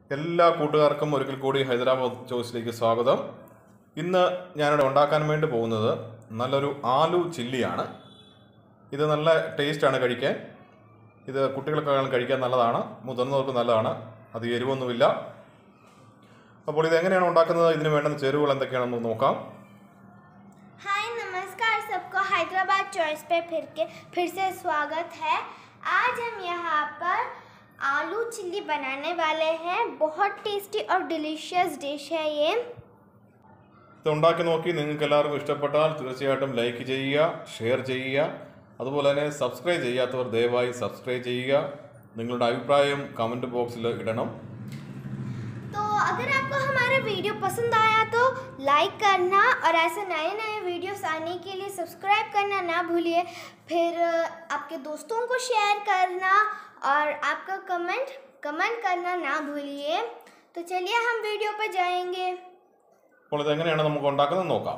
എല്ലാ കൂട്ടുകാർക്കും ഒരിക്കൽ കൂടി ഹൈദരാബാദ് ചോയ്സിലേക്ക് സ്വാഗതം ഇന്ന് ഞാനിവിടെ ഉണ്ടാക്കാൻ വേണ്ടി പോകുന്നത് നല്ലൊരു ആലു ചില്ലിയാണ് ഇത് നല്ല ടേസ്റ്റാണ് കഴിക്കാൻ ഇത് കുട്ടികൾക്കാണെങ്കിലും കഴിക്കാൻ നല്ലതാണ് മുതിർന്നവർക്ക് നല്ലതാണ് അത് എരിവൊന്നുമില്ല അപ്പോൾ ഇത് എങ്ങനെയാണ് ഉണ്ടാക്കുന്നത് ഇതിന് വേണ്ടുന്ന ചേരുവകൾ എന്തൊക്കെയാണെന്ന് നോക്കാം हाय नमस्कार सबको हैदराबाद चॉइस पे फिर के फिर से स्वागत है आज हम यहाँ पर आलू चिल्ली बनाने वाले हैं बहुत टेस्टी और डिलीशियस डिश है ये ഇത് ഉണ്ടാക്കി നോക്കി നിങ്ങൾക്ക് എല്ലാവർക്കും ഇഷ്ടപ്പെട്ടാൽ തീർച്ചയായിട്ടും ലൈക്ക് ചെയ്യുക ഷെയർ ചെയ്യുക അതുപോലെ തന്നെ സബ്സ്ക്രൈബ് ചെയ്യാത്തവർ ദയവായി സബ്സ്ക്രൈബ് ചെയ്യുക നിങ്ങളുടെ അഭിപ്രായം കമൻറ്റ് ബോക്സിൽ ഇടണം तो अगर आपको हमारा वीडियो पसंद आया तो लाइक करना और ऐसे नए नए वीडियोस आने के लिए सब्सक्राइब करना ना भूलिए फिर अ, आपके दोस्तों को शेयर करना और आपका कमेंट कमेंट करना ना भूलिए तो चलिए हम वीडियो पर जाएंगे അപ്പോൾ ഇതെങ്ങനെയാണ് നമുക്ക് ഉണ്ടാക്കുന്നത് നോക്കാം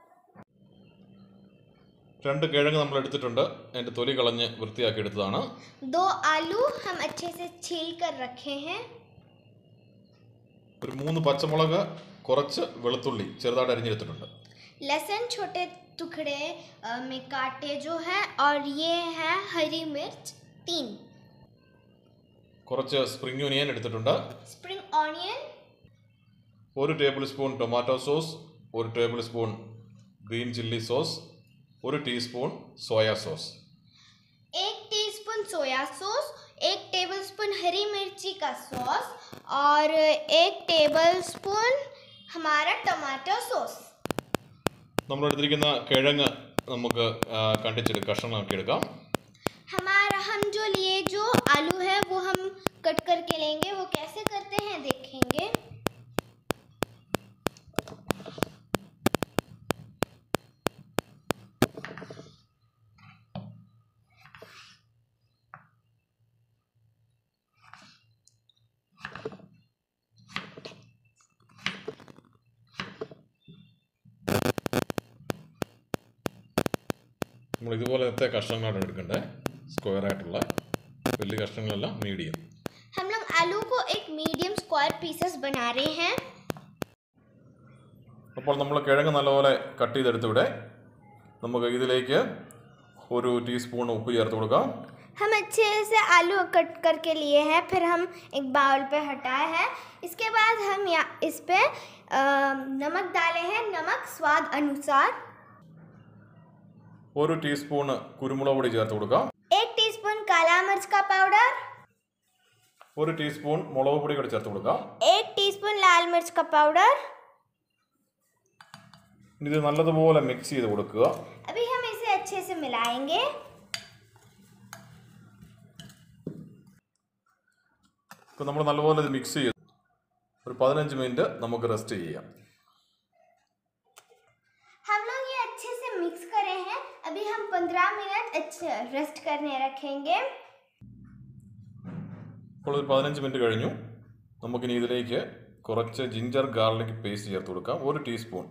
രണ്ട് കിഴങ്ങ് നമ്മൾ എടുത്തിട്ടുണ്ട് അതിൻ്റെ തൊലി കളഞ്ഞ് വൃത്തിയാക്കി എടുത്തതാണ് दो आलू हम अच्छे से छील कर रखे हैं ഒരു മൂന്ന് പച്ചമുളക് കുറച്ച് വെളുത്തുള്ളി ചെറുതായിട്ട് അരിഞ്ഞെടുത്തിട്ടുണ്ട് लहसुन छोटे टुकड़े अ, में काटे जो है और ये है हरी मिर्च तीन കുറച്ച് സ്പ്രിംഗ് ഒനിയൻ എടുത്തിട്ടുണ്ട് स्प्रिंग ऑनियन ഒരു ടേബിൾ സ്പൂൺ ടൊമാറ്റോ സോസ് ഒരു table spoon green chilli sauce ഒരു ടീസ്പൂൺ സോയാ സോസ് एक टीस्पून सोया सॉस एक टेबलस्पून हरी मिर्ची का सॉस और एक टेबलस्पून हमारा टमाटो सॉस നമ്മൾ എടുത്തിരിക്കുന്ന കിഴങ്ങ് നമുക്ക് ആ, കണ്ടിച്ചെടുക്കാം കഷ്ണങ്ങളാക്കി എടുക്കാം हमारा हम जो लिए जो आलू है वो हम कट करके लेंगे वो कैसे करते हैं देखेंगे നമ്മൾ ഇതുപോലത്തെ കഷ്ണങ്ങളാണ് എടുക്കേണ്ടത് സ്ക്വയർ ആയിട്ടുള്ള വലിയ കഷ്ണങ്ങളെല്ലാം മീഡിയം हम लोग आलू को एक मीडियम स्क्वायर पीसेस बना रहे हैं അപ്പോൾ നമ്മൾ കിഴങ്ങ് നല്ലപോലെ കട്ട് ചെയ്തെടുത്തിവിടെ നമുക്ക് ഇതിലേക്ക് ഒരു ടീസ്പൂൺ ഉപ്പ് ചേർത്ത് കൊടുക്കാം हम अच्छे से आलू कट करके लिए हैं फिर हम एक बाउल पे हटाए हैं इसके बाद हम या इस पे अ, नमक डाले हैं नमक स्वाद अनुसार ഒരു ടീസ്പൂണ് കുരുമുളക് പൊടി ചേർത്ത് കൊടുക്കാം एक टीस्पून काला मिर्च का पाउडर ഒരു ടീസ്പൂൺ മുളക് പൊടി കൂടി ചേർത്ത് കൊടുക്കാം एक टीस्पून लाल मिर्च का पाउडर ഇനി ഇത് നല്ലതുപോലെ മിക്സ് ചെയ്ത് കൊടുക്കുക अभी हम इसे अच्छे से मिलाएंगे ഇപ്പോൾ നമ്മൾ നല്ലപോലെ ഇത് മിക്സ് ചെയ്ത് ഒരു പതിനഞ്ച് മിനിറ്റ് നമുക്ക് റെസ്റ്റ് ചെയ്യാം हम लोग ये अच्छे से मिक्स करे हैं अभी हम 15 मिनट अच्छे रेस्ट करने रखेंगे ഇപ്പോൾ ഒരു പതിനഞ്ച് മിനിറ്റ് കഴിഞ്ഞു നമുക്കിനി ഇതിലേക്ക് കുറച്ച് ജിഞ്ചർ ഗാർലിക് പേസ്റ്റ് ചേർത്ത് കൊടുക്കാം ഒരു ടീസ്പൂൺ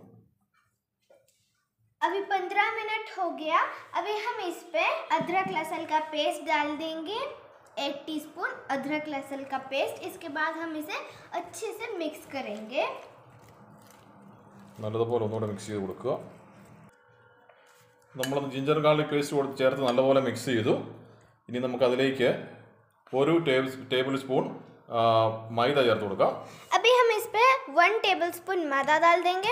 अभी 15 मिनट हो गया अभी हम इस पे अदरक लहसुन का पेस्ट डाल देंगे एक टीस्पून अदरक लहसुन का पेस्ट इसके बाद हम इसे अच्छे से मिक्स करेंगे നല്ലതുപോലെ ഒന്നുകൂടെ മിക്സ് ചെയ്ത് കൊടുക്കുക നമ്മൾ ജിഞ്ചർ ഗാർലിക് പേസ്റ്റ് കൊടുത്ത് ചേർത്ത് നല്ലപോലെ മിക്സ് ചെയ്തു ഇനി നമുക്ക് അതിലേക്ക് ഒരു ടേബിൾ ടേബിൾ സ്പൂൺ ആ, മൈദ ചേർത്ത് കൊടുക്കാം अभी हम इस पे वन टेबल स्पून मैदा डाल देंगे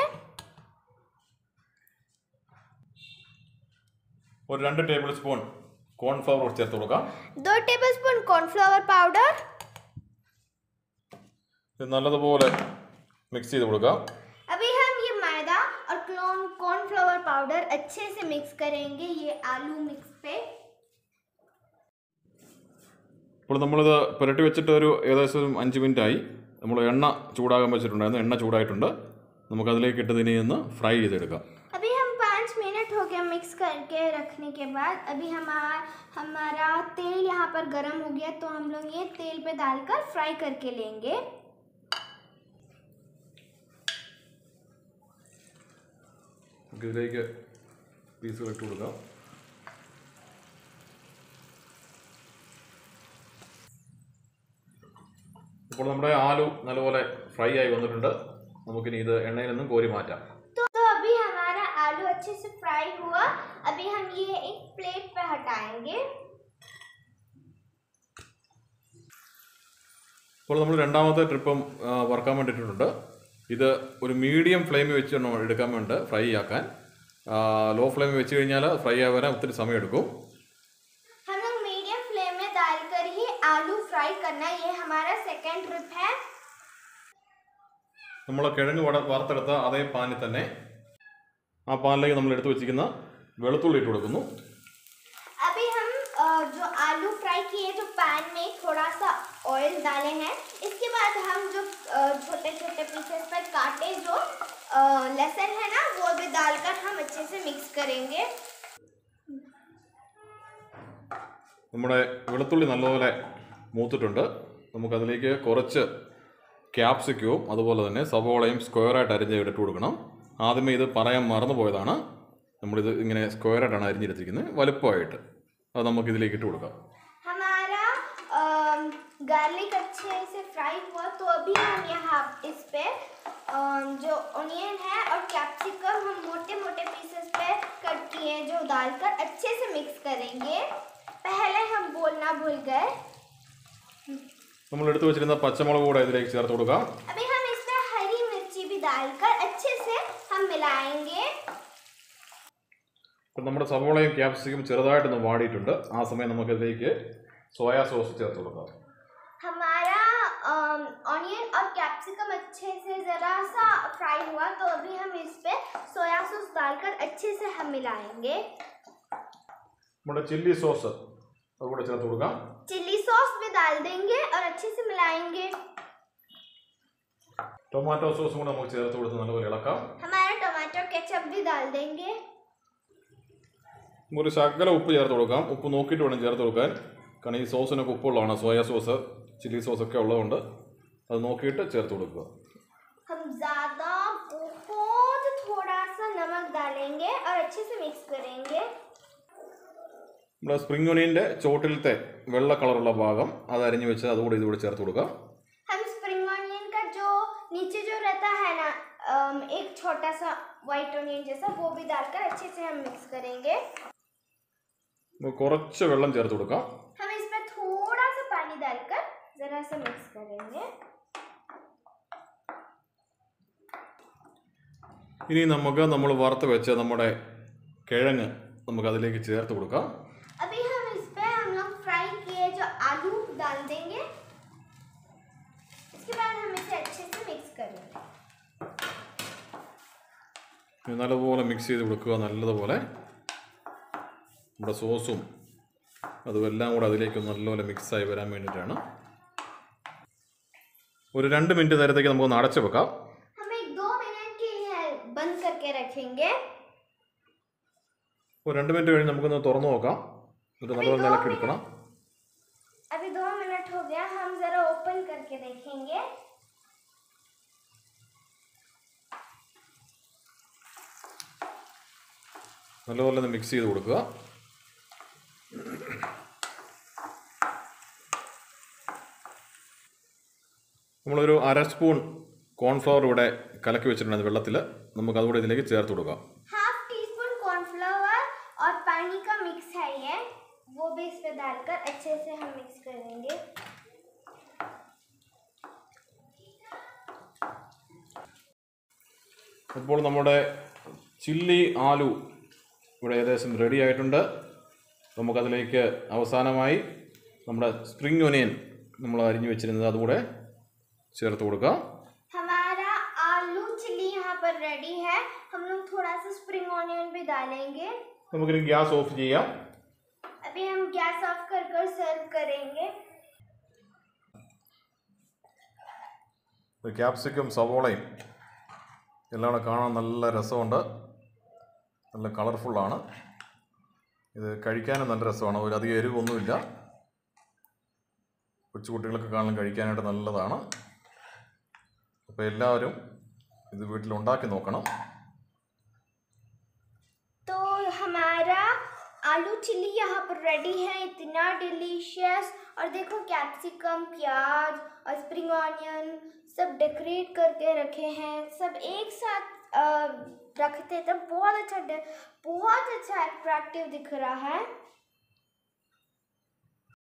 ഒരു രണ്ട് ടേബിൾ സ്പൂൺ കോൺഫ്ലവർ ചേർത്ത് കൊടുക്കാം दो टेबल स्पून कॉर्नफ्लावर पाउडर ഇത് നല്ലതുപോലെ മിക്സ് ചെയ്ത് കൊടുക്കാം अभी हम ये मैदा और कॉर्नफ्लावर पाउडर अच्छे से मिक्स करेंगे ये आलू मिक्स पे ഇപ്പോൾ നമ്മളിത് പുരട്ടി വെച്ചിട്ട് ഒരു ഏകദേശം ഒരു അഞ്ച് മിനിറ്റ് ആയി നമ്മൾ എണ്ണ ചൂടാകാൻ വെച്ചിട്ടുണ്ടായിരുന്നു എണ്ണ ചൂടായിട്ടുണ്ട് നമുക്കതിലേക്ക് ഇട്ട് ഇതിനെ ഒന്ന് ഫ്രൈ ചെയ്തെടുക്കാം अभी हम पाँच मिनट हो गया मिक्स करके रखने के बाद अभी हमारा हमारा तेल यहाँ पर गर्म हो गया तो हम लोग ये तेल पे डालकर फ्राई करके लेंगे നമുക്ക് ഇതിലേക്ക് പീസുകൾ ഇട്ട് കൊടുക്കാം അപ്പോൾ നമ്മുടെ ആലു നല്ലപോലെ ഫ്രൈ ആയി വന്നിട്ടുണ്ട് നമുക്കിനി ഇത് എണ്ണയിൽ നിന്നും കോരി മാറ്റാം तो, तो अभी हमारा आलू अच्छे से फ्राई हुआ अभी हम ये एक प्लेट पे हटाएंगे അപ്പോൾ നമ്മൾ രണ്ടാമത്തെ ട്രിപ്പും ആ, വറുക്കാൻ വേണ്ടിയിട്ടുണ്ട് ഇത് ഒരു മീഡിയം ഫ്ലെയിമിൽ വെച്ച് വേണം എടുക്കാൻ വേണ്ടി ഫ്രൈ ആക്കാൻ ലോ ഫ്ലെയിമിൽ വെച്ച് കഴിഞ്ഞാൽ ഫ്രൈ ആവാൻ ഒത്തിരി സമയം എടുക്കും हम लोग मीडियम फ्लेम में डालकर ही आलू फ्राई करना ये हमारा सेकेंड ट्रिप है നമ്മൾ കിഴങ്ങ് വട വറുത്തെടുത്ത അതേ പാനിൽ തന്നെ ആ പാനിലേക്ക് നമ്മൾ എടുത്തു വെച്ചിരിക്കുന്ന വെളുത്തുള്ളി ഇട്ട് കൊടുക്കുന്നു अभी हम अ, जो आलू फ्राई किए जो पैन में थोड़ा सा ऑयल डाले हैं इसके बाद हम जो छोटे छोटे पीसेस पर काटे जो अ, लहसुन है ना वो भी डालकर हम अच्छे से मिक्स करेंगे നമ്മുടെ വെളുത്തുള്ളി നല്ലപോലെ മൂത്തിട്ടുണ്ട് നമുക്കതിലേക്ക് കുറച്ച് ക്യാപ്സിക്കവും അതുപോലെ തന്നെ സവോളയും സ്ക്വയറായിട്ട് അരിഞ്ഞ് ഇട്ട് കൊടുക്കണം ആദ്യമേ ഇത് പറയാൻ മറന്നു പോയതാണ് നമ്മളിത് ഇങ്ങനെ സ്ക്വയറായിട്ടാണ് അരിഞ്ഞെടുത്തിരിക്കുന്നത് വലുപ്പമായിട്ട് അത് നമുക്ക് ഇതിലേക്ക് ഇട്ട് കൊടുക്കാം हमारा गार्लिक अच्छे से फ्राई हुआ तो अभी हम यहाँ इस पे अम, जो ओनियन है और कैप्सिकम हम मोटे मोटे पीसेस पे कट किए हैं जो डालकर अच्छे से मिक्स करेंगे पहले हम बोलना भूल गए നമ്മൾ എടുത്തു വെച്ചിരുന്ന പച്ചമുളക് കൂടെ ഇതിലേക്ക് ചേർത്ത് കൊടുക്കാം अभी हम इसमें हरी मिर्ची भी डालकर अच्छे से हम मिलाएंगे അപ്പം നമ്മുടെ സവോളയും ക്യാപ്സിക്കും ചെറുതായിട്ടൊന്ന് വാടിയിട്ടുണ്ട് ആ സമയം നമുക്കിതിലേക്ക് സോയാ സോസ് ചേർത്ത് കൊടുക്കാം हमारा ऑनियन और कैप्सिकम अच्छे से ज़रा सा फ्राई हुआ तो अभी हम इस पे सोया सॉस डालकर अच्छे से हम मिलाएंगे നമ്മുടെ ചില്ലി സോസ് അതുകൂടെ ചേർത്ത് കൊടുക്കാം चिल्ली सॉस भी डाल देंगे और अच्छे से मिलाएंगे ടൊമാറ്റോ സോസും കൂടെ നമുക്ക് ചേർത്ത് കൊടുത്ത് നല്ലപോലെ ഇളക്കാം हमारा टमाटो केचप भी डाल देंगे ഒരു ശകല ഉപ്പ് ചേർത്ത് കൊടുക്കാം ഉപ്പ് നോക്കിയിട്ട് വേണം ചേർത്ത് കൊടുക്കാൻ കാരണം ഈ സോസിനൊക്കെ ഉപ്പുള്ളതാണ് സോയാ സോസ് ചില്ലി സോസ് ഒക്കെ ഉള്ളതുകൊണ്ട് അത് നോക്കിയിട്ട് ചേർത്ത് കൊടുക്കുക हम ज़्यादा बहुत थोड़ा सा नमक डालेंगे और अच्छे से मिक्स करेंगे നമ്മുടെ സ്പ്രിംഗ് ഒനിയൻ്റെ ചോട്ടിലത്തെ വെള്ള കളറുള്ള ഭാഗം അത് അരിഞ്ഞ് വെച്ച് അതുകൂടി ഇതുകൂടി ചേർത്ത് കൊടുക്കുക हम स्प्रिंग ऑनियन का जो नीचे जो रहता है ना अम, एक छोटा सा वाइट ऑनियन जैसा वो भी डालकर अच्छे से हम मिक्स करेंगे നമുക്ക് കുറച്ച് വെള്ളം ചേർത്ത് കൊടുക്കാം हम इसमें थोड़ा सा पानी डालकर ज़रा सा मिक्स करेंगे ഇനി നമുക്ക് നമ്മൾ വറുത്ത് വെച്ച നമ്മുടെ കിഴങ്ങ് നമുക്ക് അതിലേക്ക് ചേർത്ത് കൊടുക്കാം अभी हम इस पे हम लोग फ्राई किए जो आलू डाल देंगे इसके बाद हम इसे अच्छे से मिक्स करेंगे ഇത് നല്ലപോലെ മിക്സ് ചെയ്ത് കൊടുക്കുക നല്ലതുപോലെ നമ്മുടെ സോസും അതും എല്ലാം കൂടെ അതിലേക്ക് നല്ലപോലെ മിക്സായി വരാൻ വേണ്ടിയിട്ടാണ് ഒരു രണ്ട് മിനിറ്റ് നേരത്തേക്ക് നമുക്കൊന്ന് അടച്ചു വെക്കാം हम एक दो मिनट के लिए बंद करके रखेंगे ഒരു രണ്ട് മിനിറ്റ് കഴിഞ്ഞ് നമുക്കൊന്ന് തുറന്നു നോക്കാം എന്നിട്ട് നല്ലപോലെ ഇളക്കി എടുക്കണം अभी दो मिनट हो गया हम ज़रा ओपन करके देखेंगे നല്ലപോലെ ഒന്ന് മിക്സ് ചെയ്ത് കൊടുക്കുക നമ്മളൊരു അര സ്പൂൺ കോൺഫ്ലവർ ഇവിടെ കലക്കി വെച്ചിട്ടുണ്ട് വെള്ളത്തിൽ നമുക്ക് അതുകൂടെ ഇതിലേക്ക് ചേർത്ത് കൊടുക്കാം हाफ टी स्पून कॉर्नफ्लावर और पानी का मिक्स है ये वो भी इस पे डालकर अच्छे से हम मिक्स करेंगे ഇപ്പോൾ നമ്മുടെ ചില്ലി ആലു ഇവിടെ ഏകദേശം റെഡി ആയിട്ടുണ്ട് നമുക്കതിലേക്ക് അവസാനമായി നമ്മുടെ സ്പ്രിംഗ് ഒനിയൻ നമ്മൾ അരിഞ്ഞു വെച്ചിരുന്നത് അതുകൂടെ ചേർത്ത് കൊടുക്കുക हमारा आलू चिल्ली यहाँ पर रेडी है हम लोग थोड़ा सा स्प्रिंग ऑनियन भी डालेंगे നമുക്കിനി ഗ്യാസ് ഓഫ് ചെയ്യാം अभी हम गैस ऑफ कर कर सर्व करेंगे ക്യാപ്സിക്കും സവോളയും എല്ലാം കൂടെ കാണാൻ നല്ല രസമുണ്ട് നല്ല കളർഫുള്ളാണ് ഇത് കഴിക്കാനും നല്ല രസമാണ് ഒരു അധികം എരിവൊന്നുമില്ല കൊച്ചുകുട്ടികൾക്ക് കാണാൻ കഴിക്കാനായിട്ട് നല്ലതാണ് അപ്പോൾ എല്ലാവരും ഇത് വീട്ടിൽ ഉണ്ടാക്കി നോക്കണം तो हमारा आलू चिल्ली यहाँ पर रेडी है इतना डिलीशियस और देखो कैप्सिकम प्याज और स्प्रिंग ऑनियन सब डेकोरेट करके रखे हैं सब एक साथ अ, रखते तो बहुत अच्छा डे- बहुत अच्छा अट्रैक्टिव दिख रहा है